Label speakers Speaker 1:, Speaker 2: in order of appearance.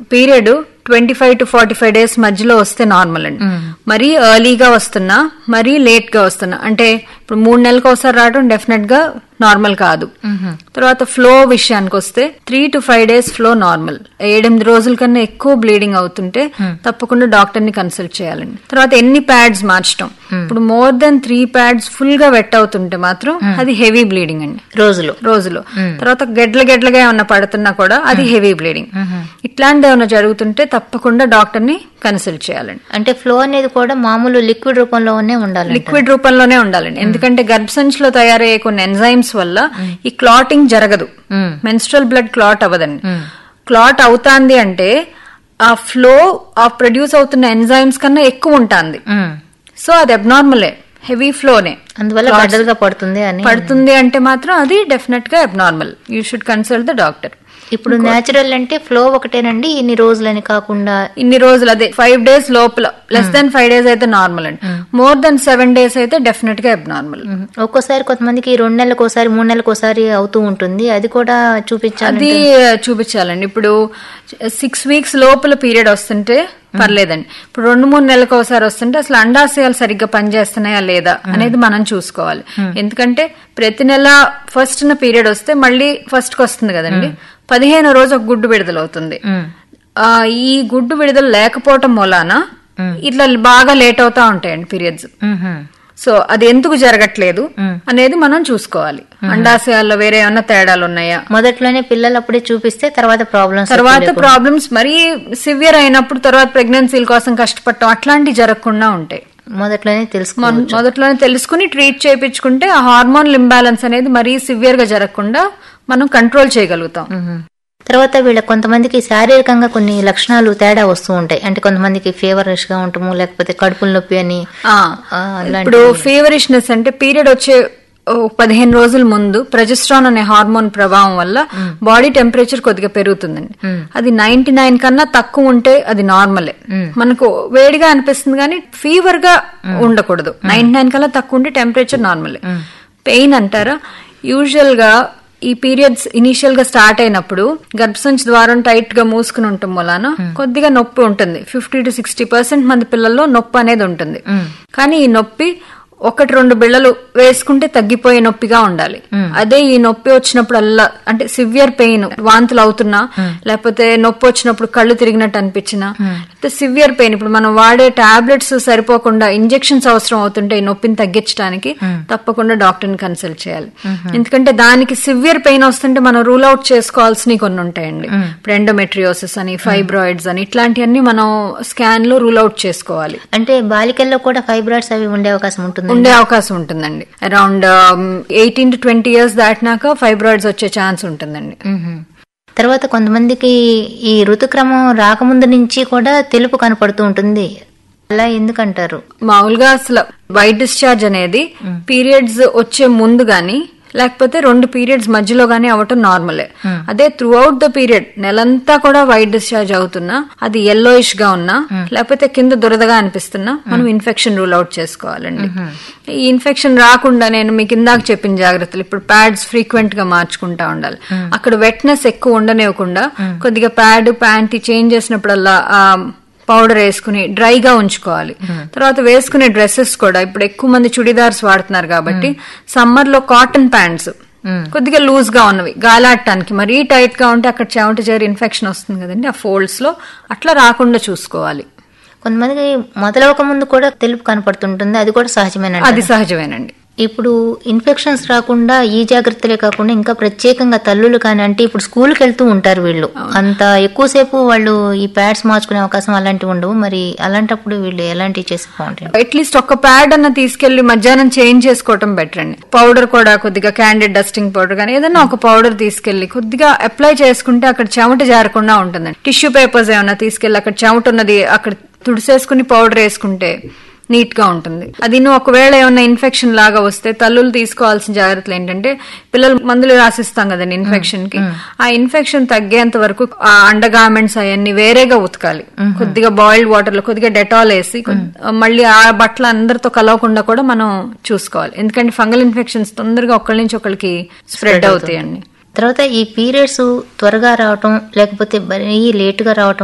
Speaker 1: Period twenty five to forty five days మధ్యలో వస్తే normal అండి మరీ ఎర్లీగా వస్తున్నా మరీ లేట్ గా వస్తున్నా అంటే ఇప్పుడు మూడు నెలలకు ఒకసారి రావడం డెఫినెట్ గా నార్మల్ కాదు తర్వాత ఫ్లో విషయానికి వస్తే three to five days flow normal ఏడెనిమిది రోజుల కన్నా ఎక్కువ బ్లీడింగ్ అవుతుంటే తప్పకుండా డాక్టర్ ని కన్సల్ట్ చేయాలండి తర్వాత ఎన్ని ప్యాడ్స్ మార్చడం ఇప్పుడు more than three pads full గా వెట్ అవుతుంటే మాత్రం అది హెవీ బ్లీడింగ్ అండి
Speaker 2: రోజులు
Speaker 1: రోజులో తర్వాత గెడ్ల గెడ్లగా ఏమన్నా పడుతున్నా కూడా అది హెవీ బ్లీడింగ్ ఇట్లాంటిది ఏమన్నా జరుగుతుంటే తప్పకుండా డాక్టర్ ని కన్సల్ట్ చేయాలండి
Speaker 2: అంటే ఫ్లో అనేది కూడా మామూలు లిక్విడ్ రూపంలోనే ఉండాలి
Speaker 1: లిక్విడ్ రూపంలోనే ఉండాలండి ఎందుకంటే గర్భసంచిలో తయారయ్యే కొన్ని ఎంజైమ్స్ వల్ల ఈ క్లాటింగ్ జరగదు మెన్స్ట్రల్ బ్లడ్ క్లాట్ అవ్వదండి క్లాట్ అవుతాంది అంటే ఆ ఫ్లో ఆ ప్రొడ్యూస్ అవుతున్న ఎంజైమ్స్ కన్నా ఎక్కువ ఉంటుంది సో అది అబ్నార్మలే హెవీ ఫ్లోనే
Speaker 2: అందువల్ల గడ్డలుగా పడుతుంది అని
Speaker 1: పడుతుంది అంటే మాత్రం అది డెఫినెట్ గా abnormal you should consult the doctor
Speaker 2: ఇప్పుడు నేచురల్ అంటే ఫ్లో ఒకటేనండి ఇన్ని రోజులని కాకుండా
Speaker 1: ఇన్ని రోజులు అదే ఫైవ్ డేస్ లోపల లెస్ దెన్ ఫైవ్ డేస్ అయితే నార్మల్ అండి మోర్ దెన్ సెవెన్ డేస్ అయితే డెఫినెట్ గా అబ్నార్మల్
Speaker 2: మ్మ్. ఒక్కోసారి కొంతమందికి రెండు నెలలకు ఒకసారి మూడు నెలలకు ఒకసారి అవుతూ ఉంటుంది అది కూడా చూపించాలి
Speaker 1: అది చూపించాలండి ఇప్పుడు సిక్స్ వీక్స్ లోపల పీరియడ్ వస్తుంటే పర్లేదండి ఇప్పుడు రెండు మూడు నెలలకు ఒకసారి వస్తుంటే అసలు అండాశయాలు సరిగ్గా పనిచేస్తున్నాయా లేదా అనేది మనం చూసుకోవాలి ఎందుకంటే ప్రతి నెల ఫస్ట్ పీరియడ్ వస్తే మళ్ళీ ఫస్ట్ కి వస్తుంది కదండి పదిహేనో రోజు ఒక గుడ్డు విడుదలవుతుంది ఆ, ఈ గుడ్డు విడుదల లేకపోవటం మూలాన ఇట్లా బాగా లేట్ అవుతా ఉంటాయండి పీరియడ్స్ సో అది ఎందుకు జరగట్లేదు అనేది మనం చూసుకోవాలి అండాశయాల్లో వేరే ఏమన్నా తేడాలు ఉన్నాయా
Speaker 2: మొదట్లోనే పిల్లలు అప్పుడే చూపిస్తే తర్వాత ప్రాబ్లమ్స్
Speaker 1: తర్వాత ప్రాబ్లమ్స్ మరీ సివియర్ అయినప్పుడు తర్వాత ప్రెగ్నెన్సీల కోసం కష్టపడటం అట్లాంటివి జరగకుండా ఉంటాయి
Speaker 2: మొదట్లోనే తెలుసుకో
Speaker 1: మొన్- మొదట్లోనే తెలుసుకుని ట్రీట్ చేయించుకుంటే ఆ హార్మోన్ ఇంబ్యాలెన్స్ అనేది మరీ సివియర్ గా జరగకుండా మనం కంట్రోల్ చేయగలుగుతాం
Speaker 2: మ్మ్. తర్వాత వీళ్ళ కొంతమందికి శారీరకంగా కొన్ని లక్షణాలు తేడా వస్తూ ఉంటాయి అంటే కొంతమందికి ఫీవరిష్ గా ఉంటాము లేకపోతే కడుపుల నొప్పి అని
Speaker 1: ఆ,
Speaker 2: ఆ, అలాంటి-
Speaker 1: ఇప్పుడు ఫీవరిష్నెస్ అంటే పీరియడ్ వచ్చే ఓ పదిహేను రోజుల ముందు ప్రజెస్ట్రాన్ అనే హార్మోన్ ప్రభావం వల్ల బాడీ టెంపరేచర్ కొద్దిగా పెరుగుతుందండి అది నైన్టీ నైన్ కన్నా తక్కువ ఉంటే అది నార్మలే మనకు వేడిగా అనిపిస్తుంది కానీ ఫీవర్ గా ఉండకూడదు నైన్టీ నైన్ కన్నా తక్కువ ఉంటే టెంపరేచర్ నార్మలే పెయిన్ అంటారా యూజువల్ గా ఈ పీరియడ్స్ ఇనీషియల్ గా స్టార్ట్ అయినప్పుడు గర్భసంచి ద్వారం టైట్ గా మూసుకుని ఉండటం వలన కొద్దిగా నొప్పి ఉంటుంది ఫిఫ్టీ టు సిక్స్టీ పర్సెంట్ మంది పిల్లల్లో నొప్పి అనేది ఉంటుంది కానీ ఈ నొప్పి ఒకటి రెండు బిళ్ళలు వేసుకుంటే తగ్గిపోయే నొప్పిగా ఉండాలి అదే ఈ నొప్పి వచ్చినప్పుడల్లా అంటే సివియర్ పెయిన్ వాంతులు అవుతున్నా లేకపోతే నొప్పి వచ్చినప్పుడు కళ్ళు తిరిగినట్టు అనిపించినా లేకపోతే సివియర్ పెయిన్ ఇప్పుడు మనం వాడే టాబ్లెట్స్ సరిపోకుండా ఇంజెక్షన్స్ అవసరం అవుతుంటే ఈ నొప్పిని తగ్గించడానికి తప్పకుండా డాక్టర్ ని కన్సల్ట్ చేయాలి ఎందుకంటే దానికి సివియర్ పెయిన్ వస్తుంటే మనం రూల్ అవుట్ చేసుకోవాల్సినవి కొన్ని ఉంటాయండి ఇప్పుడు ఎండోమెట్రియోసిస్ అని ఫైబ్రాయిడ్స్ అని ఇట్లాంటివన్నీ మనం స్కాన్ లో రూల్ అవుట్ చేసుకోవాలి
Speaker 2: అంటే బాలికల్లో కూడా ఫైబ్రాయిడ్స్ అవి ఉండే అవకాశం ఉంటుంది
Speaker 1: ఉండే అవకాశం ఉంటుందండి around eighteen to twenty years దాటినాక ఫైబ్రాయిడ్స్ వచ్చే ఛాన్స్ ఉంటుందండి
Speaker 2: మ్మ్. తర్వాత కొంతమందికి ఈ ఋతుక్రమం రాకముందు నుంచి కూడా తెలుపు కనపడుతూ ఉంటుంది అలా ఎందుకంటారు
Speaker 1: మామూలుగా అసలు వైట్ డిశ్చార్జ్ అనేది పీరియడ్స్ వచ్చే ముందు గాని లేకపోతే రెండు పీరియడ్స్ మధ్యలో గానీ అవటం నార్మలే అదే త్రూ అవుట్ ద పీరియడ్ నెలంతా కూడా వైట్ డిశ్చార్జ్ అవుతున్నా అది ఎల్లోయిష్ గా ఉన్నా లేకపోతే కింద దురదగా అనిపిస్తున్నా మనం ఇన్ఫెక్షన్ రూల్ అవుట్ చేసుకోవాలండి ఈ ఇన్ఫెక్షన్ రాకుండా నేను మీకు ఇందాక చెప్పిన జాగ్రత్తలు ఇప్పుడు ప్యాడ్స్ ఫ్రీక్వెంట్ గా మార్చుకుంటా ఉండాలి అక్కడ వెట్నెస్ ఎక్కువ ఉండనివ్వకుండా కొద్దిగా ప్యాడ్ ప్యాంటీ చేంజ్ చేసినప్పుడల్లా ఆ పౌడర్ వేసుకుని డ్రైగా ఉంచుకోవాలి తర్వాత వేసుకునే డ్రెస్సెస్ కూడా ఇప్పుడు ఎక్కువ మంది చుడిదార్స్ వాడుతున్నారు కాబట్టి సమ్మర్ లో కాటన్ ప్యాంట్స్ కొద్దిగా లూజ్ గా ఉన్నవి గాలాడటానికి మరీ టైట్ గా ఉంటే అక్కడ చెమట చేరి ఇన్ఫెక్షన్ వస్తుంది కదండి ఆ ఫోల్డ్స్ లో అట్లా రాకుండా చూసుకోవాలి
Speaker 2: కొంతమందికి మొదలవక ముందు కూడా తెలుపు కనపడుతుంటుంది అది కూడా సహజమేనండి
Speaker 1: అది సహజమేనండి
Speaker 2: ఇప్పుడు ఇన్ఫెక్షన్స్ రాకుండా ఈ జాగ్రత్తలే కాకుండా ఇంకా ప్రత్యేకంగా తల్లులు కానీ అంటే ఇప్పుడు స్కూల్కి వెళ్తూ ఉంటారు వీళ్ళు అంత ఎక్కువసేపు వాళ్ళు ఈ ప్యాడ్స్ మార్చుకునే అవకాశం అలాంటివి ఉండవు మరి అలాంటప్పుడు వీళ్ళు ఎలాంటివి చేసి బాగుంటాయి
Speaker 1: అట్లీస్ట్ ఒక ప్యాడ్ అన్న తీసుకెళ్లి మధ్యాహ్నం చేంజ్ చేసుకోవటం బెటర్ అండి పౌడర్ కూడా కొద్దిగా క్యాండిడ్ డస్టింగ్ పౌడర్ కానీ ఏదైనా ఒక పౌడర్ తీసుకెళ్లి కొద్దిగా అప్లై చేసుకుంటే అక్కడ చెమట జారకుండా ఉంటుందండి టిష్యూ పేపర్స్ ఏమైనా తీసుకెళ్లి అక్కడ చెమట ఉన్నది అక్కడ తుడిసేసుకుని పౌడర్ వేసుకుంటే నీట్ గా ఉంటుంది అది నువ్వు ఒకవేళ ఏమైనా ఇన్ఫెక్షన్ లాగా వస్తే తల్లులు తీసుకోవాల్సిన జాగ్రత్తలు ఏంటంటే పిల్లలు మందులు రాసిస్తాం కదండి ఇన్ఫెక్షన్ కి ఆ ఇన్ఫెక్షన్ తగ్గేంత వరకు ఆ అండర్ గార్మెంట్స్ అవన్నీ వేరేగా ఉతకాలి కొద్దిగా బాయిల్డ్ వాటర్ లో కొద్దిగా డెటాల్ వేసి కొద్ది- మళ్ళీ ఆ బట్టలు అందరితో కలవకుండా కూడా మనం చూసుకోవాలి ఎందుకంటే ఫంగల్ ఇన్ఫెక్షన్స్ తొందరగా ఒకళ్ళ నుంచి ఒకళ్ళకి స్ప్రెడ్ అవుతాయండి
Speaker 2: తర్వాత ఈ పీరియడ్స్ త్వరగా రావటం లేకపోతే మరీ లేటుగా రావటం